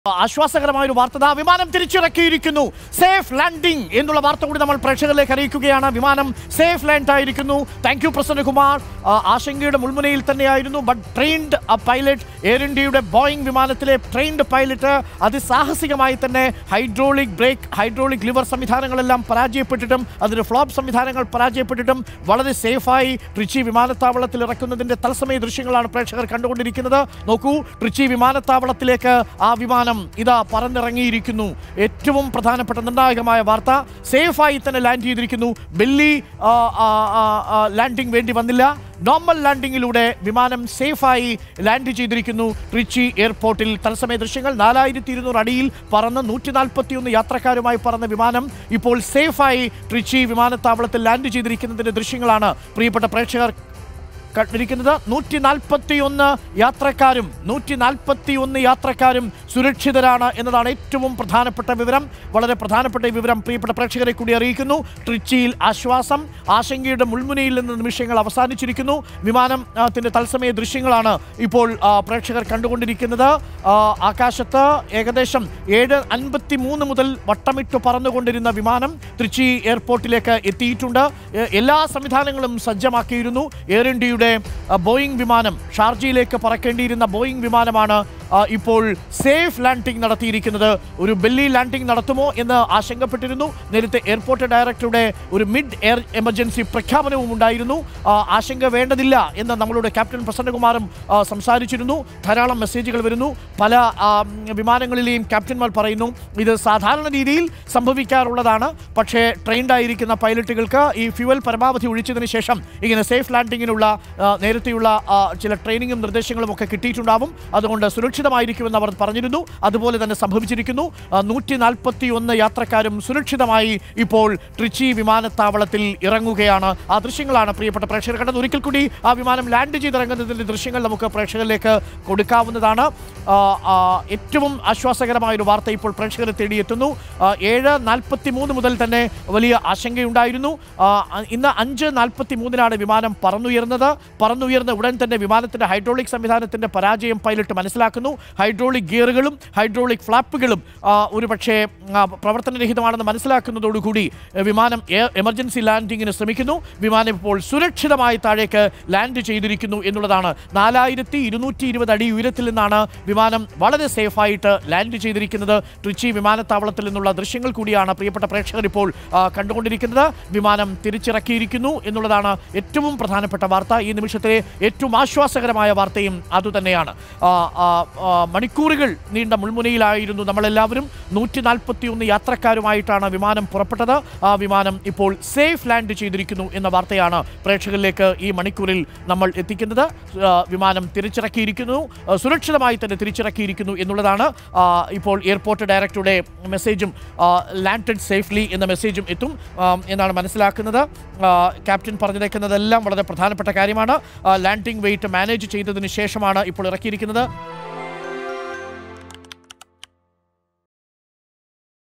ആശ്വാസകരമായ ഒരു വാർത്ത ദാ വിമാനം തിരിച്ചിറക്കിയിരിക്കുന്നു സേഫ് ലാൻഡിംഗ് എന്നുള്ള വാർത്ത കൂടി നമ്മൾ പ്രേക്ഷകരിലേക്ക് അറിയിക്കുകയാണ് വിമാനം സേഫ് ലാൻഡ് ആയിരിക്കുന്നു താങ്ക് യു പ്രസന്നകുമാർ ആ, ആശങ്കയുടെ മുൾമുനയിൽ തന്നെയായിരുന്നു ബട്ട് ട്രെയിൻഡ് പൈലറ്റ് എയർ ഇന്ത്യയുടെ ബോയിങ് വിമാനത്തിലെ ട്രെയിൻഡ് പൈലറ്റ് അതിസാഹസികമായി തന്നെ ഹൈഡ്രോളിക് ബ്രേക്ക് ഹൈഡ്രോളിക് ലിവർ സംവിധാനങ്ങളെല്ലാം പരാജയപ്പെട്ടിട്ടും അതിന് ഫ്ലോപ്പ് സംവിധാനങ്ങൾ പരാജയപ്പെട്ടിട്ടും വളരെ സേഫായി ട്രിച്ചി വിമാനത്താവളത്തിൽ ഇറക്കുന്നതിന്റെ തത്സമയ ദൃശ്യങ്ങളാണ് പ്രേക്ഷകർ കണ്ടുകൊണ്ടിരിക്കുന്നത് നോക്കൂ ട്രിച്ചി വിമാനത്താവളത്തിലേക്ക് ആ വിമാനം ഇതാ പറന്നിറങ്ങിയിരിക്കുന്നു ഏറ്റവും പ്രധാനപ്പെട്ട നിർണായകമായ വാർത്ത സേഫായി തന്നെ ലാൻഡ് ചെയ്തിരിക്കുന്നു ബെല്ലി ആ, ആ, ആ, ആ, ലാൻഡിംഗ് വേണ്ടി വന്നില്ല നോർമൽ ലാൻഡിങ്ങിലൂടെ വിമാനം സേഫായി ലാൻഡ് ചെയ്തിരിക്കുന്നു ട്രിച്ചി എയർപോർട്ടിൽ തത്സമയ ദൃശ്യങ്ങൾ നാലായിരത്തി ഇരുന്നൂറ് അടിയിൽ പറന്ന് നൂറ്റി നാൽപ്പത്തിയൊന്ന് യാത്രക്കാരുമായി പറന്ന വിമാനം ഇപ്പോൾ സേഫായി ട്രിച്ചി വിമാനത്താവളത്തിൽ ലാൻഡ് ചെയ്തിരിക്കുന്നതിന്റെ ദൃശ്യങ്ങളാണ് പ്രിയപ്പെട്ട പ്രേക്ഷകർ കണ്ടിരിക്കുന്നത് നൂറ്റി നാൽപ്പത്തി ഒന്ന് യാത്രക്കാരും നൂറ്റി നാൽപ്പത്തി ഒന്ന് യാത്രക്കാരും സുരക്ഷിതരാണ് എന്നതാണ് ഏറ്റവും പ്രധാനപ്പെട്ട വിവരം വളരെ പ്രധാനപ്പെട്ട ഈ വിവരം പ്രിയപ്പെട്ട പ്രേക്ഷകരെ കൂടി അറിയിക്കുന്നു ട്രിച്ചിയിൽ ആശ്വാസം ആശങ്കയുടെ മുൾമുനയിൽ നിന്ന് നിമിഷങ്ങൾ അവസാനിച്ചിരിക്കുന്നു വിമാനത്തിന്റെ തത്സമയ ദൃശ്യങ്ങളാണ് ഇപ്പോൾ ആ, പ്രേക്ഷകർ കണ്ടുകൊണ്ടിരിക്കുന്നത് ആ, ആകാശത്ത് ഏകദേശം ഏഴ് അൻപത്തി മൂന്ന് മുതൽ വട്ടമിട്ട് പറന്നുകൊണ്ടിരുന്ന വിമാനം ട്രിച്ചി എയർപോർട്ടിലേക്ക് എത്തിയിട്ടുണ്ട് എ- എല്ലാ സംവിധാനങ്ങളും സജ്ജമാക്കിയിരുന്നു എയർ ഇന്ത്യയുടെ ആ, ബോയിങ് വിമാനം ഷാർജയിലേക്ക് പറക്കേണ്ടിയിരുന്ന ബോയിങ് വിമാനമാണ് ആ, ഇപ്പോൾ സേഫ് ലാൻഡിംഗ് നടത്തിയിരിക്കുന്നത് ഒരു ബെല്ലി ലാൻഡിംഗ് നടത്തുമോ എന്ന് ആശങ്കപ്പെട്ടിരുന്നു നേരത്തെ എയർപോർട്ട് ഡയറക്ടറുടെ ഒരു മിഡ് എയർ എമർജൻസി പ്രഖ്യാപനവും ഉണ്ടായിരുന്നു ആ, ആശങ്ക വേണ്ടതില്ല എന്ന് നമ്മളുടെ ക്യാപ്റ്റൻ പ്രസന്നകുമാറും ആ, സംസാരിച്ചിരുന്നു ധാരാളം മെസ്സേജുകൾ വരുന്നു പല ആ, വിമാനങ്ങളിലെയും ക്യാപ്റ്റന്മാർ പറയുന്നു ഇത് സാധാരണ രീതിയിൽ സംഭവിക്കാറുള്ളതാണ് പക്ഷേ ട്രെയിൻഡ് ആയിരിക്കുന്ന പൈലറ്റുകൾക്ക് ഈ ഫ്യുവൽ പരമാവധി ഒഴിച്ചതിന് ശേഷം ഇങ്ങനെ സേഫ് ലാൻഡിങ്ങിനുള്ള ആ, നേരത്തെയുള്ള ആ, ചില ട്രെയിനിങ്ങും നിർദ്ദേശങ്ങളും ഒക്കെ കിട്ടിയിട്ടുണ്ടാവും അതുകൊണ്ട് സുരക്ഷിതമായിരിക്കുമെന്ന് അവർ പറഞ്ഞിരുന്നു അതുപോലെ തന്നെ സംഭവിച്ചിരിക്കുന്നു നൂറ്റി നാൽപ്പത്തി ഒന്ന് യാത്രക്കാരും സുരക്ഷിതമായി ഇപ്പോൾ ട്രിച്ചി വിമാനത്താവളത്തിൽ ഇറങ്ങുകയാണ് ആ ദൃശ്യങ്ങളാണ് പ്രിയപ്പെട്ട പ്രേക്ഷകർ കണ്ടത് ഒരിക്കൽ കൂടി ആ വിമാനം ലാൻഡ് ചെയ്തിറങ്ങുന്നതിന്റെ ദൃശ്യങ്ങൾ നമുക്ക് പ്രേക്ഷകരിലേക്ക് കൊടുക്കാവുന്നതാണ് ആ, ആ, ഏറ്റവും ആശ്വാസകരമായ ഒരു വാർത്ത ഇപ്പോൾ പ്രേക്ഷകരെ തേടിയെത്തുന്നു ആ, ഏഴ് നാൽപ്പത്തി മൂന്ന് മുതൽ തന്നെ വലിയ ആശങ്കയുണ്ടായിരുന്നു ആ, ഇന്ന് അഞ്ച് നാൽപ്പത്തി മൂന്നിനാണ് വിമാനം പറന്നുയർന്നത് പറന്നുയർന്ന ഉടൻ തന്നെ വിമാനത്തിന്റെ ഹൈഡ്രോളിക് സംവിധാനത്തിന്റെ പരാജയം പൈലറ്റ് മനസ്സിലാക്കുന്നു ഹൈഡ്രോളിക് ഗിയറുകളും ഹൈഡ്രോളിക് ഫ്ലാപ്പുകളും ആ, ഒരു പക്ഷേ ആ, പ്രവർത്തനരഹിതമാണെന്ന് മനസ്സിലാക്കുന്നതോടുകൂടി എ, വിമാനം എയർ എമർജൻസി ലാൻഡിങ്ങിന് ശ്രമിക്കുന്നു വിമാനം ഇപ്പോൾ സുരക്ഷിതമായി താഴേക്ക് ലാൻഡ് ചെയ്തിരിക്കുന്നു എന്നുള്ളതാണ് നാലായിരത്തി ഇരുന്നൂറ്റി ഇരുപത് അടി ഉയരത്തിൽ നിന്നാണ് വിമാനം വളരെ സേഫായിട്ട് ലാൻഡ് ചെയ്തിരിക്കുന്നത് ട്രിച്ചി വിമാനത്താവളത്തിൽ നിന്നുള്ള ദൃശ്യങ്ങൾ കൂടിയാണ് പ്രിയപ്പെട്ട പ്രേക്ഷകർ ഇപ്പോൾ ആ, കണ്ടുകൊണ്ടിരിക്കുന്നത് വിമാനം തിരിച്ചിറക്കിയിരിക്കുന്നു എന്നുള്ളതാണ് ഏറ്റവും പ്രധാനപ്പെട്ട വാർത്ത ഈ നിമിഷത്തിലെ ഏറ്റവും ആശ്വാസകരമായ വാർത്തയും അതുതന്നെയാണ് ആ, ആ, ആ, മണിക്കൂറുകൾ നീണ്ട മുൾമുനയിലായിരുന്നു നമ്മളെല്ലാവരും നൂറ്റി നാൽപ്പത്തി ഒന്ന് യാത്രക്കാരുമായിട്ടാണ് വിമാനം പുറപ്പെട്ടത് ആ വിമാനം ഇപ്പോൾ സേഫ് ലാൻഡ് ചെയ്തിരിക്കുന്നു എന്ന വാർത്തയാണ് പ്രേക്ഷകരിലേക്ക് ഈ മണിക്കൂറിൽ നമ്മൾ എത്തിക്കുന്നത് ആ, വിമാനം തിരിച്ചിറക്കിയിരിക്കുന്നു ആ, സുരക്ഷിതമായി തന്നെ തിരിച്ചിറക്കിയിരിക്കുന്നു എന്നുള്ളതാണ് ആ, ഇപ്പോൾ എയർപോർട്ട് ഡയറക്ടറുടെ മെസ്സേജും ലാൻഡഡ് സേഫ്ലി എന്ന മെസ്സേജും എത്തും ആ, എന്നാണ് മനസ്സിലാക്കുന്നത് ആ, ക്യാപ്റ്റൻ പറഞ്ഞിരിക്കുന്നതെല്ലാം വളരെ പ്രധാനപ്പെട്ട കാര്യമാണ് ലാൻഡിംഗ് വെയിറ്റ് മാനേജ് ചെയ്തതിന് ശേഷമാണ് ഇപ്പോൾ ഇറക്കിയിരിക്കുന്നത്